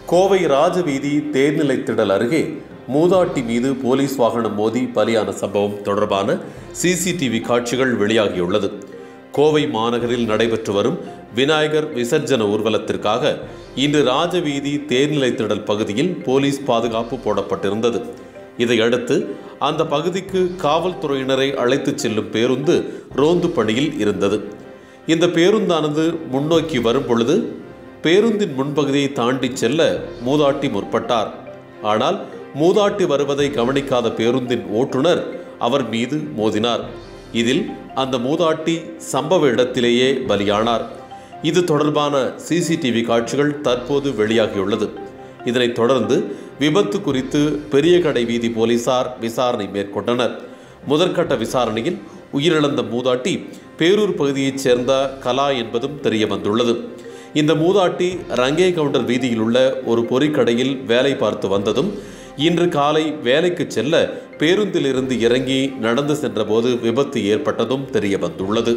கோவை ராஜவீதி தேர்நிலைத்திடல் அருகே மூதாட்டி மீது போலீஸ் வாகனம் மோதி பலியான சம்பவம் தொடர்பான சிசிடிவி காட்சிகள் வெளியாகியுள்ளது கோவை மாநகரில் நடைபெற்று வரும் விநாயகர் விசர்ஜன ஊர்வலத்திற்காக இன்று ராஜவீதி தேர்நிலைத்திடல் பகுதியில் போலீஸ் பாதுகாப்பு போடப்பட்டிருந்தது இதையடுத்து அந்த பகுதிக்கு காவல்துறையினரை அழைத்துச் செல்லும் பேருந்து ரோந்து பணியில் இருந்தது இந்த பேருந்தானது முன்னோக்கி வரும் பொழுது பேருந்தின் முன்பகுதியை தாண்டி செல்ல மூதாட்டி முற்பட்டார் ஆனால் மூதாட்டி வருவதை கவனிக்காத பேருந்தின் ஓட்டுநர் அவர் மீது மோதினார் இதில் அந்த மூதாட்டி சம்பவ இடத்திலேயே பலியானார் இது தொடர்பான சிசிடிவி காட்சிகள் தற்போது வெளியாகியுள்ளது இதனைத் தொடர்ந்து விபத்து குறித்து பெரிய கடை வீதி போலீசார் விசாரணை மேற்கொண்டனர் முதற்கட்ட விசாரணையில் உயிரிழந்த மூதாட்டி பேரூர் பகுதியைச் சேர்ந்த கலா என்பதும் தெரிய வந்துள்ளது இந்த மூதாட்டி ரங்கே கவுண்டர் வீதியில் உள்ள ஒரு பொறிக்கடையில் வேலை பார்த்து வந்ததும் இன்று காலை வேலைக்கு செல்ல பேருந்திலிருந்து இறங்கி நடந்து சென்றபோது விபத்து ஏற்பட்டதும் தெரிய வந்துள்ளது